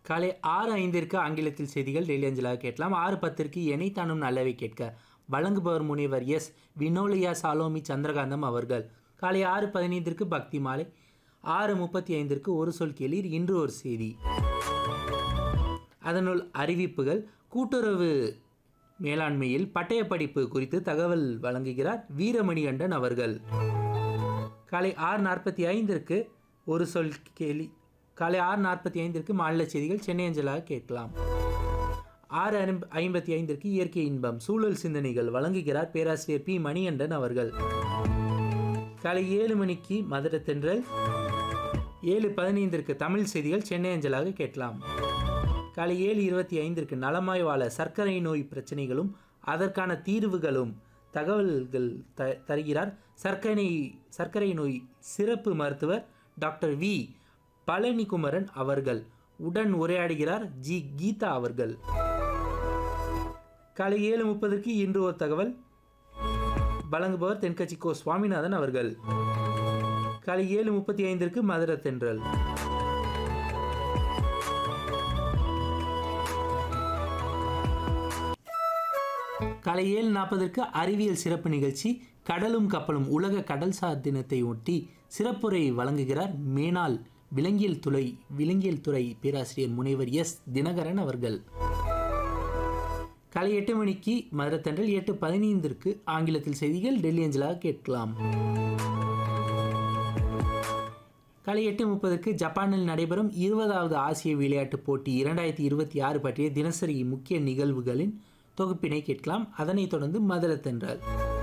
காலை ஆறு ஐந்திற்கு ஆங்கிலத்தில் செய்திகள் டெய்லி அஞ்சலாக கேட்கலாம் ஆறு பத்திற்கு எனைத்தானும் நல்லவை கேட்க வழங்குபவர் முனைவர் எஸ் வினோலியா சாலோமி சந்திரகாந்தம் அவர்கள் காலை ஆறு பதினைந்திற்கு பக்தி மாலை ஆறு முப்பத்தி ஐந்திற்கு ஒரு சொல் கேளீர் இன்று ஒரு செய்தி அதனுள் அறிவிப்புகள் கூட்டுறவு மேலாண்மையில் பட்டய படிப்பு குறித்து தகவல் வழங்குகிறார் வீரமணிகண்டன் அவர்கள் காலை ஆறு நாற்பத்தி ஐந்திற்கு ஒரு சொல் கேலி காலை ஆறு நாற்பத்தி ஐந்திற்கு மாநில செய்திகள் சென்னை அஞ்சலாக கேட்கலாம் ஆறு ஐம்ப- ஐம்பத்தி ஐந்திற்கு இயற்கை இன்பம் சூழல் சிந்தனைகள் வழங்குகிறார் பேராசிரியர் பி மணிகண்டன் அவர்கள் காலை ஏழு மணிக்கு மதுரை தென்றல் ஏழு பதினைந்திற்கு தமிழ் செய்திகள் சென்னை அஞ்சலாக கேட்கலாம் காலை ஏழு இருபத்தி ஐந்திற்கு நலமாய் வாழ சர்க்கரை நோய் பிரச்சனைகளும் அதற்கான தீர்வுகளும் தகவல்கள் த தருகிறார் சர்க்கரை சர்க்கரை நோய் சிறப்பு மருத்துவர் டாக்டர் வி பழனிக்குமரன் அவர்கள் உடன் உரையாடுகிறார் ஜி கீதா அவர்கள் காலை ஏழு முப்பதற்கு இன்று ஒரு தகவல் வழங்குபவர் தென்கட்சி கோ சுவாமிநாதன் அவர்கள் காலை ஏழு முப்பத்தி ஐந்திற்கு மதுரை தென்றல் காலை ஏழு நாற்பதற்கு அறிவியல் சிறப்பு நிகழ்ச்சி கடலும் கப்பலும் உலக கடல்சார் தினத்தை ஒட்டி சிறப்புரை வழங்குகிறார் மேனாள் விலங்கியல் துறை விலங்கியல் துறை பேராசிரியர் முனைவர் எஸ் தினகரன் அவர்கள் காலை எட்டு மணிக்கு மதுரத்தன்றல் எட்டு பதினைந்திற்கு ஆங்கிலத்தில் செய்திகள் டெல்லி அஞ்சலாக கேட்கலாம் காலை எட்டு முப்பதுக்கு ஜப்பானில் நடைபெறும் இருபதாவது ஆசிய விளையாட்டுப் போட்டி இரண்டாயிரத்தி இருபத்தி ஆறு பற்றிய தினசரி முக்கிய நிகழ்வுகளின் தொகுப்பினை கேட்கலாம் அதனைத் தொடர்ந்து மதுரத்தன்றல்